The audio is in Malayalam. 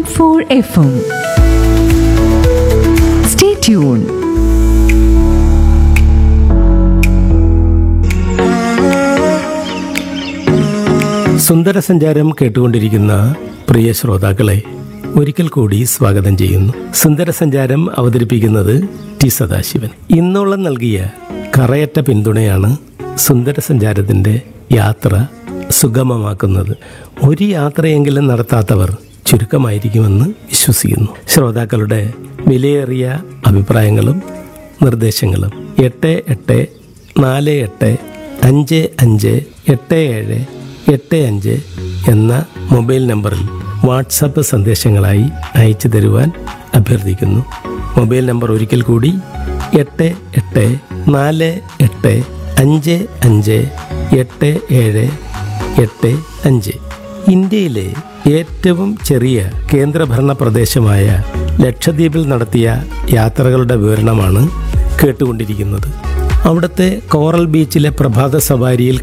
90.4 FM. Stay tuned. സുന്ദര സഞ്ചാരം കേട്ടുകൊണ്ടിരിക്കുന്ന പ്രിയ ശ്രോതാക്കളെ ഒരിക്കൽ കൂടി സ്വാഗതം ചെയ്യുന്നു സുന്ദര സഞ്ചാരം അവതരിപ്പിക്കുന്നത് ടി സദാശിവൻ ഇന്നോളം നൽകിയ കറയറ്റ പിന്തുണയാണ് സുന്ദര സഞ്ചാരത്തിന്റെ യാത്ര സുഗമമാക്കുന്നത് ഒരു യാത്രയെങ്കിലും നടത്താത്തവർ ചുരുക്കമായിരിക്കുമെന്ന് വിശ്വസിക്കുന്നു ശ്രോതാക്കളുടെ വിലയേറിയ അഭിപ്രായങ്ങളും നിർദ്ദേശങ്ങളും എട്ട് എട്ട് നാല് എട്ട് അഞ്ച് അഞ്ച് എട്ട് ഏഴ് എട്ട് അഞ്ച് എന്ന മൊബൈൽ നമ്പറിൽ വാട്സപ്പ് സന്ദേശങ്ങളായി അയച്ചു തരുവാൻ അഭ്യർത്ഥിക്കുന്നു മൊബൈൽ നമ്പർ ഒരിക്കൽ കൂടി എട്ട് എട്ട് നാല് എട്ട് അഞ്ച് അഞ്ച് എട്ട് ഏഴ് എട്ട് അഞ്ച് ഇന്ത്യയിലെ ഏറ്റവും ചെറിയ കേന്ദ്രഭരണ പ്രദേശമായ ലക്ഷദ്വീപിൽ നടത്തിയ യാത്രകളുടെ വിവരണമാണ് കേട്ടുകൊണ്ടിരിക്കുന്നത് അവിടുത്തെ കോറൽ ബീച്ചിലെ പ്രഭാത സവാരിയിൽ